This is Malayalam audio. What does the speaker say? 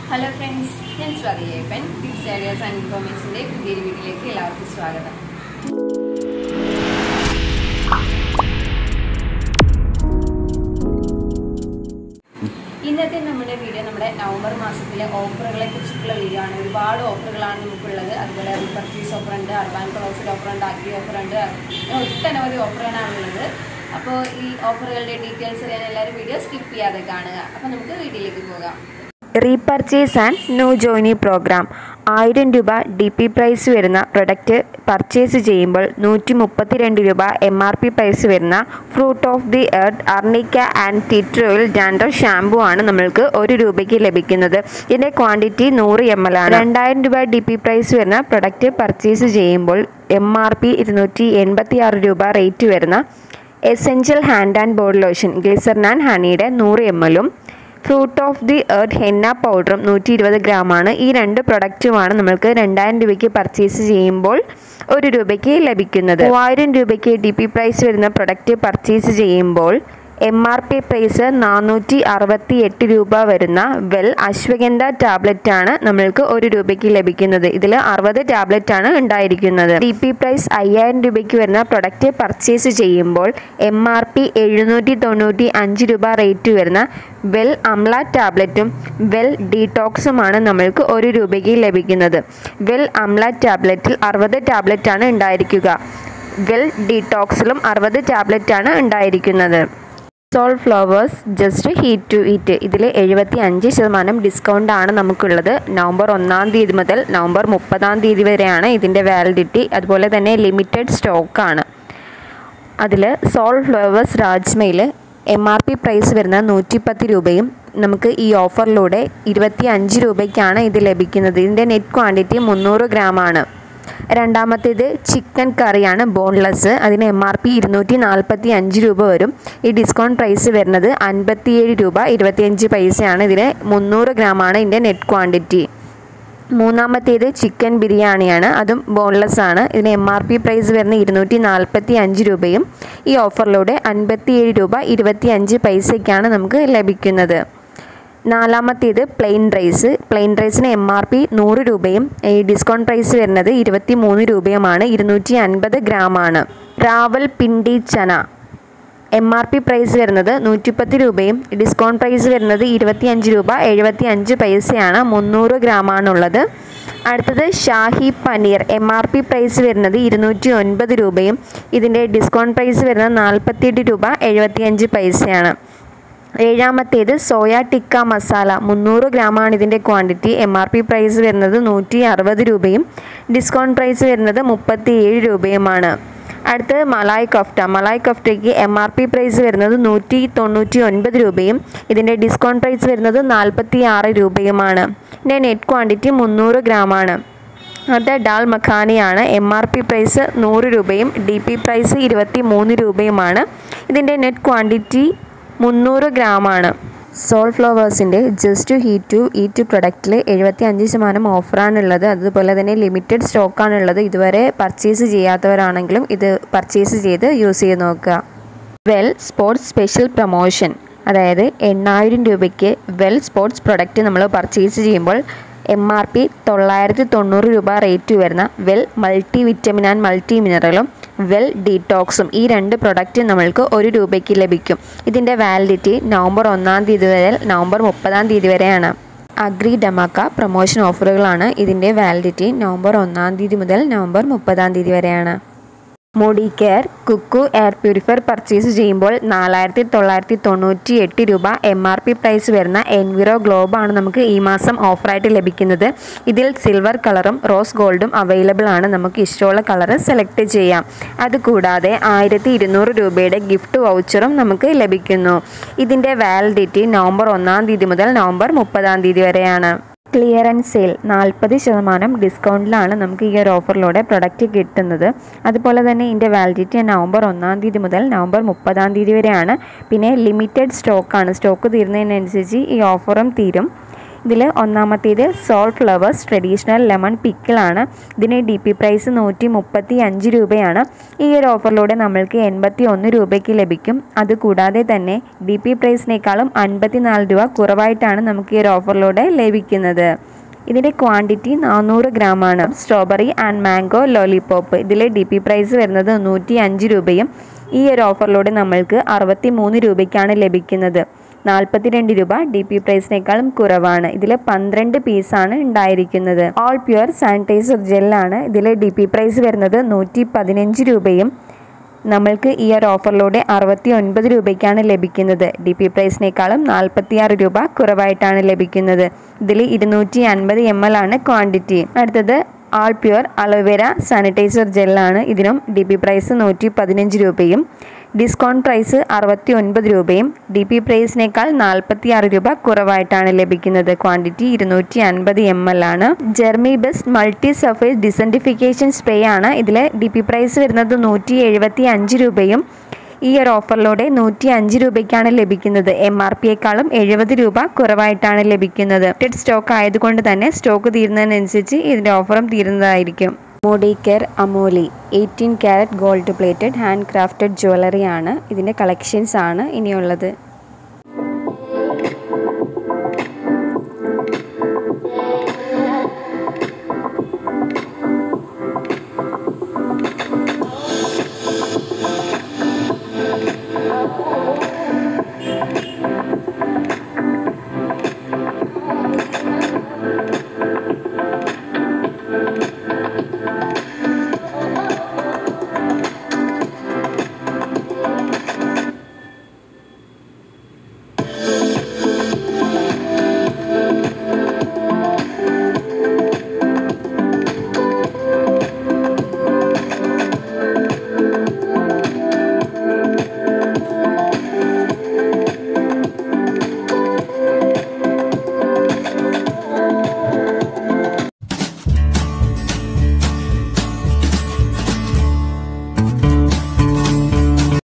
ഹലോ ഫ്രണ്ട്സ് ഞാൻ സ്വാതിയേപ്പൻ ടിപ്സ് ഐഡിയാസ് ആൻഡ് ഇൻഫോർമേഷൻ്റെ പുതിയൊരു വീഡിയോയിലേക്ക് എല്ലാവർക്കും സ്വാഗതം ഇന്നത്തെ നമ്മുടെ വീഡിയോ നമ്മുടെ നവംബർ മാസത്തിലെ ഓഫറുകളെ കുറിച്ചിട്ടുള്ള വീഡിയോ ആണ് ഒരുപാട് ഓഫറുകളാണ് നമുക്കുള്ളത് അതുപോലെ റീപർച്ചേസ് ഓഫർ ഉണ്ട് അർബാൻ ക്ലോസിൽ ഓഫർ ഉണ്ട് അഗ്രി ഓഫർ ഉണ്ട് അങ്ങനെ ഒട്ടനവധി ഓഫറുകളാണ് ഉള്ളത് അപ്പോൾ ഈ ഓഫറുകളുടെ ഡീറ്റെയിൽസ് അറിയാൻ എല്ലാവരും വീഡിയോ സ്കിപ്പ് ചെയ്യാതെ കാണുക അപ്പോൾ നമുക്ക് വീഡിയോയിലേക്ക് പോകാം repurchase and new joinee programme ആയിരം രൂപ ഡി പി പ്രൈസ് വരുന്ന പ്രൊഡക്റ്റ് പർച്ചേസ് ചെയ്യുമ്പോൾ നൂറ്റി മുപ്പത്തിരണ്ട് രൂപ എം ആർ പി പ്രൈസ് വരുന്ന fruit of the earth arnica and tea tree oil dandruff shampoo ആണ് നമ്മൾക്ക് ഒരു രൂപയ്ക്ക് ലഭിക്കുന്നത് ഇതിൻ്റെ ക്വാണ്ടിറ്റി നൂറ് എം എൽ ആണ് രണ്ടായിരം രൂപ ഡി പി പ്രൈസ് വരുന്ന പ്രൊഡക്റ്റ് പർച്ചേസ് ചെയ്യുമ്പോൾ എം ആർ പി ഇരുന്നൂറ്റി എൺപത്തി ആറ് രൂപ റേറ്റ് വരുന്ന essential hand and body lotion glycerin and ഹണിയുടെ നൂറ് എം എല്ലും fruit of the earth henna പൗഡറും നൂറ്റി ഇരുപത് ഗ്രാമാണ് ഈ രണ്ട് പ്രൊഡക്റ്റുമാണ് നമ്മൾക്ക് രണ്ടായിരം രൂപയ്ക്ക് പർച്ചേസ് ചെയ്യുമ്പോൾ ഒരു രൂപയ്ക്ക് ലഭിക്കുന്നത് മൂവായിരം രൂപയ്ക്ക് ഡി പി പ്രൈസ് വരുന്ന പ്രൊഡക്റ്റ് പർച്ചേസ് ചെയ്യുമ്പോൾ എം ആർ പി പ്രൈസ് നാനൂറ്റി അറുപത്തി എട്ട് രൂപ വരുന്ന വെൽ അശ്വഗന്ധ ടാബ്ലറ്റ് ആണ് നമ്മൾക്ക് ഒരു രൂപയ്ക്ക് ലഭിക്കുന്നത് ഇതിൽ അറുപത് ടാബ്ലറ്റ് ആണ് ഉണ്ടായിരിക്കുന്നത് ഡി പി പ്രൈസ് അയ്യായിരം രൂപയ്ക്ക് വരുന്ന പ്രൊഡക്റ്റ് പർച്ചേസ് ചെയ്യുമ്പോൾ എം ആർ പി എഴുന്നൂറ്റി തൊണ്ണൂറ്റി അഞ്ച് രൂപ റേറ്റ് വരുന്ന വെൽ അംല ടാബ്ലറ്റും വെൽ ഡീടോക്സുമാണ് നമ്മൾക്ക് ഒരു രൂപയ്ക്ക് ലഭിക്കുന്നത് വെൽ അംല ടാബ്ലറ്റിൽ അറുപത് ടാബ്ലറ്റ് ആണ് ഉണ്ടായിരിക്കുക വെൽ ഡീടോക്സിലും അറുപത് ടാബ്ലറ്റ് ആണ് ഉണ്ടായിരിക്കുന്നത് soul flowers just heat to eat ഇതിൽ എഴുപത്തി അഞ്ച് ശതമാനം ഡിസ്കൗണ്ട് ആണ് നമുക്കുള്ളത് നവംബർ ഒന്നാം തീയതി മുതൽ നവംബർ മുപ്പതാം തീയതി വരെയാണ് ഇതിൻ്റെ വാലിഡിറ്റി അതുപോലെ തന്നെ ലിമിറ്റഡ് സ്റ്റോക്കാണ് അതിൽ സോൾ ഫ്ലവേഴ്സ് രാജ്മയിൽ എം ആർ പി പ്രൈസ് വരുന്ന നൂറ്റിപ്പത്ത് രൂപയും നമുക്ക് ഈ ഓഫറിലൂടെ ഇരുപത്തി അഞ്ച് രൂപയ്ക്കാണ് ഇത് ലഭിക്കുന്നത് ഇതിൻ്റെ നെറ്റ് ക്വാണ്ടിറ്റി മുന്നൂറ് ഗ്രാമാണ് രണ്ടാമത്തേത് ചിക്കൻ കറിയാണ് ബോൺലെസ് അതിന് എം ആർ പി ഇരുന്നൂറ്റി നാൽപ്പത്തി അഞ്ച് രൂപ വരും ഈ ഡിസ്കൗണ്ട് പ്രൈസ് വരുന്നത് അൻപത്തിയേഴ് രൂപ ഇരുപത്തിയഞ്ച് പൈസയാണ് ഇതിന് മുന്നൂറ് ഗ്രാമാണ് ഇതിൻ്റെ നെറ്റ് ക്വാണ്ടിറ്റി മൂന്നാമത്തേത് ചിക്കൻ ബിരിയാണിയാണ് അതും ബോൺലെസ് ആണ് ഇതിന് എം ആർ പി പ്രൈസ് വരുന്ന ഇരുന്നൂറ്റി നാൽപ്പത്തി അഞ്ച് രൂപയും ഈ ഓഫറിലൂടെ അൻപത്തിയേഴ് രൂപ ഇരുപത്തി അഞ്ച് പൈസയ്ക്കാണ് നമുക്ക് ലഭിക്കുന്നത് നാലാമത്തേത് പ്ലെയിൻ റൈസ് പ്ലെയിൻ റൈസിന് എം ആർ പി നൂറ് രൂപയും ഈ ഡിസ്കൗണ്ട് പ്രൈസ് വരുന്നത് ഇരുപത്തി മൂന്ന് രൂപയുമാണ് ഇരുന്നൂറ്റി അൻപത് ഗ്രാമാണ് Rawalpindi chana M R P price വരുന്നത് നൂറ്റിപ്പത്ത് രൂപയും ഡിസ്കൗണ്ട് പ്രൈസ് വരുന്നത് ഇരുപത്തി അഞ്ച് രൂപ എഴുപത്തി അഞ്ച് പൈസയാണ് മുന്നൂറ് ഗ്രാമാണുള്ളത് അടുത്തത് shahi paneer M R P price വരുന്നത് ഇരുന്നൂറ്റി ഒൻപത് രൂപയും ഇതിൻ്റെ ഡിസ്കൗണ്ട് പ്രൈസ് വരുന്നത് നാൽപ്പത്തിയെട്ട് രൂപ എഴുപത്തിയഞ്ച് പൈസയാണ് ഏഴാമത്തേത് സോയ ടിക്ക മസാല മുന്നൂറ് ഗ്രാമാണ് ഇതിൻ്റെ quantity M R P price വരുന്നത് നൂറ്റി അറുപത് രൂപയും ഡിസ്കൗണ്ട് പ്രൈസ് വരുന്നത് മുപ്പത്തി ഏഴ് രൂപയുമാണ് അടുത്തത് മലായ് കഫ്റ്റ മലായ് കഫ്റ്റയ്ക്ക് എം ആർ പി പ്രൈസ് വരുന്നത് നൂറ്റി തൊണ്ണൂറ്റി ഒൻപത് രൂപയും ഇതിൻ്റെ ഡിസ്കൗണ്ട് പ്രൈസ് വരുന്നത് നാൽപ്പത്തി ആറ് രൂപയുമാണ് ഇതിൻ്റെ നെറ്റ് ക്വാണ്ടിറ്റി മുന്നൂറ് ഗ്രാമാണ് അടുത്ത ഡാൽ മഖാനിയാണ് എം ആർ പി പ്രൈസ് നൂറ് രൂപയും ഡി പി പ്രൈസ് ഇരുപത്തി മൂന്ന് രൂപയുമാണ് ഇതിൻ്റെ നെറ്റ് ക്വാണ്ടിറ്റി മുന്നൂറ് ഗ്രാമാണ് സോൾ ഫ്ലവേഴ്സിൻ്റെ ജസ്റ്റ് ഹീറ്റ് ടു ഈറ്റ് പ്രൊഡക്റ്റിൽ എഴുപത്തി അഞ്ച് ശതമാനം ഓഫറാണുള്ളത് അതുപോലെ തന്നെ ലിമിറ്റഡ് സ്റ്റോക്കാണുള്ളത് ഇതുവരെ പർച്ചേസ് ചെയ്യാത്തവരാണെങ്കിലും ഇത് പർച്ചേസ് ചെയ്ത് യൂസ് ചെയ്ത് നോക്കുക വെൽ സ്പോർട്സ് സ്പെഷ്യൽ പ്രൊമോഷൻ അതായത് എണ്ണായിരം രൂപയ്ക്ക് വെൽ സ്പോർട്സ് പ്രൊഡക്റ്റ് നമ്മൾ പർച്ചേസ് ചെയ്യുമ്പോൾ എം ആർ പി തൊള്ളായിരത്തി തൊണ്ണൂറ് രൂപ റേറ്റ് വരുന്ന well multi vitamin and multi മിനറലും വെൽ ഡീടോക്സും ഈ രണ്ട് പ്രൊഡക്റ്റ് നമ്മൾക്ക് ഒരു രൂപയ്ക്ക് ലഭിക്കും ഇതിൻ്റെ വാലിഡിറ്റി നവംബർ ഒന്നാം തീയതി മുതൽ നവംബർ മുപ്പതാം തീയതി വരെയാണ് അഗ്രി ഡമാക്ക പ്രൊമോഷൻ ഓഫറുകളാണ് ഇതിൻ്റെ വാലിഡിറ്റി നവംബർ ഒന്നാം തീയതി മുതൽ നവംബർ മുപ്പതാം തീയതി വരെയാണ് മുടി കെയർ കുക്കു എയർ പ്യൂരിഫയർ പർച്ചേസ് ചെയ്യുമ്പോൾ നാലായിരത്തി തൊള്ളായിരത്തി തൊണ്ണൂറ്റി എട്ട് രൂപ എം ആർ പി പ്രൈസ് വരുന്ന എൻവിറോ ഗ്ലോബാണ് നമുക്ക് ഈ മാസം ഓഫറായിട്ട് ലഭിക്കുന്നത് ഇതിൽ സിൽവർ കളറും റോസ് ഗോൾഡും അവൈലബിൾ ആണ് നമുക്ക് ഇഷ്ടമുള്ള കളർ സെലക്ട് ചെയ്യാം അതുകൂടാതെ ആയിരത്തി ഇരുന്നൂറ് രൂപയുടെ ഗിഫ്റ്റ് വൗച്ചറും നമുക്ക് ലഭിക്കുന്നു ഇതിൻ്റെ വാലിഡിറ്റി നവംബർ ഒന്നാം തീയതി മുതൽ നവംബർ മുപ്പതാം തീയതി വരെയാണ് ക്ലിയറൻസ് സെയിൽ നാൽപ്പത് ശതമാനം ഡിസ്കൗണ്ടിലാണ് നമുക്ക് ഈ ഒരു ഓഫറിലൂടെ പ്രൊഡക്റ്റ് കിട്ടുന്നത് അതുപോലെ തന്നെ ഇതിൻ്റെ വാലിഡിറ്റി നവംബർ ഒന്നാം തീയതി മുതൽ നവംബർ മുപ്പതാം തീയതി വരെയാണ് പിന്നെ ലിമിറ്റഡ് സ്റ്റോക്കാണ് സ്റ്റോക്ക് തീരുന്നതിനനുസരിച്ച് ഈ ഓഫറും തീരും ഇതിൽ ഒന്നാമത്തേത് സോൾ ഫ്ലവേഴ്സ് ട്രഡീഷണൽ ലെമൺ പിക്കിളാണ് ഇതിന് ഡി പി പ്രൈസ് നൂറ്റി മുപ്പത്തി അഞ്ച് രൂപയാണ് ഈ ഒരു ഓഫറിലൂടെ നമ്മൾക്ക് എൺപത്തി ഒന്ന് രൂപയ്ക്ക് ലഭിക്കും അതുകൂടാതെ തന്നെ ഡി പി പ്രൈസിനേക്കാളും അൻപത്തി നാല് രൂപ കുറവായിട്ടാണ് നമുക്ക് ഈ ഒരു ഓഫറിലൂടെ ലഭിക്കുന്നത് ഇതിൻ്റെ ക്വാണ്ടിറ്റി നാനൂറ് ഗ്രാമാണ് സ്ട്രോബെറി ആൻഡ് മാംഗോ ലോലിപോപ്പ് ഇതിൽ ഡി പി പ്രൈസ് വരുന്നത് നൂറ്റി അഞ്ച് രൂപയും ഈ ഒരു ഓഫറിലൂടെ നമ്മൾക്ക് അറുപത്തി മൂന്ന് രൂപയ്ക്കാണ് ലഭിക്കുന്നത് നാൽപ്പത്തിരണ്ട് രൂപ ഡി പി പ്രൈസിനേക്കാളും കുറവാണ് ഇതിൽ പന്ത്രണ്ട് പീസാണ് ഉണ്ടായിരിക്കുന്നത് ഓൾ പ്യുവർ സാനിറ്റൈസർ ജെല്ലാണ് ഇതിൽ ഡി പി പ്രൈസ് വരുന്നത് നൂറ്റി പതിനഞ്ച് രൂപയും നമ്മൾക്ക് ഈ ഒരു ഓഫറിലൂടെ അറുപത്തി ഒൻപത് രൂപയ്ക്കാണ് ലഭിക്കുന്നത് ഡി പി പ്രൈസിനേക്കാളും നാൽപ്പത്തിയാറ് രൂപ കുറവായിട്ടാണ് ലഭിക്കുന്നത് ഇതിൽ ഇരുന്നൂറ്റി അൻപത് എം എൽ ആണ് ക്വാണ്ടിറ്റി അടുത്തത് ആൾ പ്യുവർ അലോവേര സാനിറ്റൈസർ ജെല്ലാണ് ഇതിനും ഡി പി പ്രൈസ് നൂറ്റി പതിനഞ്ച് രൂപയും ഡിസ്കൗണ്ട് പ്രൈസ് അറുപത്തി ഒൻപത് രൂപയും ഡി പി പ്രൈസിനേക്കാൾ നാൽപ്പത്തി ആറ് രൂപ കുറവായിട്ടാണ് ലഭിക്കുന്നത് ക്വാണ്ടിറ്റി ഇരുന്നൂറ്റി അൻപത് എം എൽ ആണ് ജെർമി best multi surface disinfection spray ആണ് ഇതിൽ ഡി പി പ്രൈസ് വരുന്നത് നൂറ്റി എഴുപത്തി അഞ്ച് രൂപയും ഈ ഒരു ഓഫറിലൂടെ നൂറ്റി അഞ്ച് രൂപയ്ക്കാണ് ലഭിക്കുന്നത് എം ആർ പിയേക്കാളും എഴുപത് രൂപ കുറവായിട്ടാണ് ലഭിക്കുന്നത് ലിമിറ്റഡ് സ്റ്റോക്ക് ആയതുകൊണ്ട് തന്നെ സ്റ്റോക്ക് തീരുന്നതിനനുസരിച്ച് ഇതിൻ്റെ ഓഫറും തീരുന്നതായിരിക്കും മോഡി കെയർ അമോലി eighteen carat gold plated handcrafted jewellery ആണ് ഇതിൻ്റെ കളക്ഷൻസ് ആണ് ഇനിയുള്ളത്